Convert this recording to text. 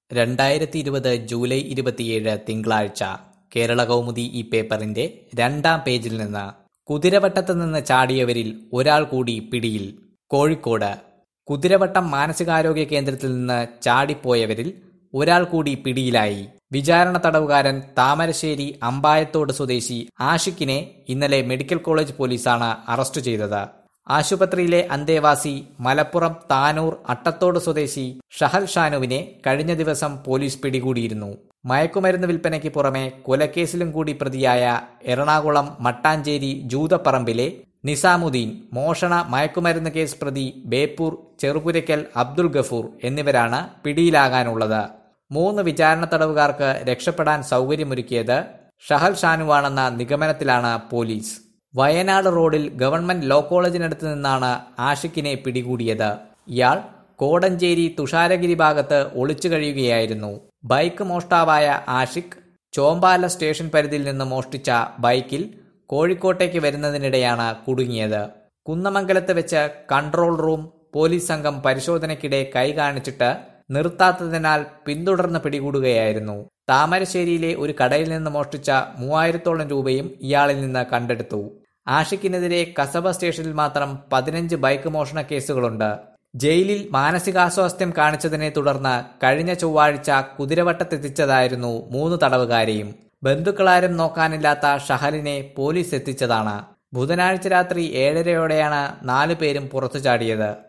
രണ്ടായിരത്തി ഇരുപത് ജൂലൈ ഇരുപത്തിയേഴ് തിങ്കളാഴ്ച കേരള കൗമുദി ഈ പേപ്പറിന്റെ രണ്ടാം പേജിൽ നിന്ന് കുതിരവട്ടത്ത് നിന്ന് ചാടിയവരിൽ ഒരാൾ കൂടി പിടിയിൽ കോഴിക്കോട് കുതിരവട്ടം മാനസികാരോഗ്യ കേന്ദ്രത്തിൽ നിന്ന് ചാടിപ്പോയവരിൽ ഒരാൾ കൂടി പിടിയിലായി വിചാരണ തടവുകാരൻ താമരശ്ശേരി അമ്പായത്തോട് സ്വദേശി ആഷിഖിനെ ഇന്നലെ മെഡിക്കൽ കോളേജ് പോലീസാണ് അറസ്റ്റ് ചെയ്തത് ആശുപത്രിയിലെ അന്തേവാസി മലപ്പുറം താനൂർ അട്ടത്തോട് സ്വദേശി ഷഹൽ ഷാനുവിനെ കഴിഞ്ഞ ദിവസം പോലീസ് പിടികൂടിയിരുന്നു മയക്കുമരുന്ന് വിൽപ്പനയ്ക്ക് പുറമെ കൊലക്കേസിലും കൂടി പ്രതിയായ എറണാകുളം മട്ടാഞ്ചേരി ജൂതപ്പറമ്പിലെ നിസാമുദ്ദീൻ മോഷണ മയക്കുമരുന്ന് കേസ് പ്രതി ബേപ്പൂർ ചെറുപുരയ്ക്കൽ അബ്ദുൾ ഗഫൂർ എന്നിവരാണ് പിടിയിലാകാനുള്ളത് മൂന്ന് വിചാരണ തടവുകാർക്ക് രക്ഷപ്പെടാൻ സൗകര്യമൊരുക്കിയത് ഷഹൽ ഷാനുവാണെന്ന നിഗമനത്തിലാണ് പോലീസ് വയനാട് റോഡിൽ ഗവൺമെന്റ് ലോ കോളേജിനടുത്ത് നിന്നാണ് ആഷിഖിനെ പിടികൂടിയത് ഇയാൾ കോടഞ്ചേരി തുഷാരഗിരി ഭാഗത്ത് ഒളിച്ചു കഴിയുകയായിരുന്നു ബൈക്ക് മോഷ്ടാവായ ആഷിഖ് ചോമ്പാല സ്റ്റേഷൻ പരിധിയിൽ നിന്ന് മോഷ്ടിച്ച ബൈക്കിൽ കോഴിക്കോട്ടേക്ക് വരുന്നതിനിടെയാണ് കുടുങ്ങിയത് കുന്നമംഗലത്ത് വെച്ച് കൺട്രോൾ റൂം പോലീസ് സംഘം പരിശോധനയ്ക്കിടെ കൈ കാണിച്ചിട്ട് നിർത്താത്തതിനാൽ പിന്തുടർന്ന് പിടികൂടുകയായിരുന്നു താമരശ്ശേരിയിലെ ഒരു കടയിൽ നിന്ന് മോഷ്ടിച്ച മൂവായിരത്തോളം രൂപയും ഇയാളിൽ നിന്ന് കണ്ടെടുത്തു ആഷിഖിനെതിരെ കസബ സ്റ്റേഷനിൽ മാത്രം പതിനഞ്ച് ബൈക്ക് മോഷണ കേസുകളുണ്ട് ജയിലിൽ മാനസികാസ്വാസ്ഥ്യം കാണിച്ചതിനെ തുടർന്ന് കഴിഞ്ഞ ചൊവ്വാഴ്ച കുതിരവട്ടത്തെത്തിച്ചതായിരുന്നു മൂന്ന് തടവുകാരെയും ബന്ധുക്കളാരും നോക്കാനില്ലാത്ത ഷഹലിനെ പോലീസ് എത്തിച്ചതാണ് ബുധനാഴ്ച രാത്രി ഏഴരയോടെയാണ് നാലു പേരും പുറത്തു ചാടിയത്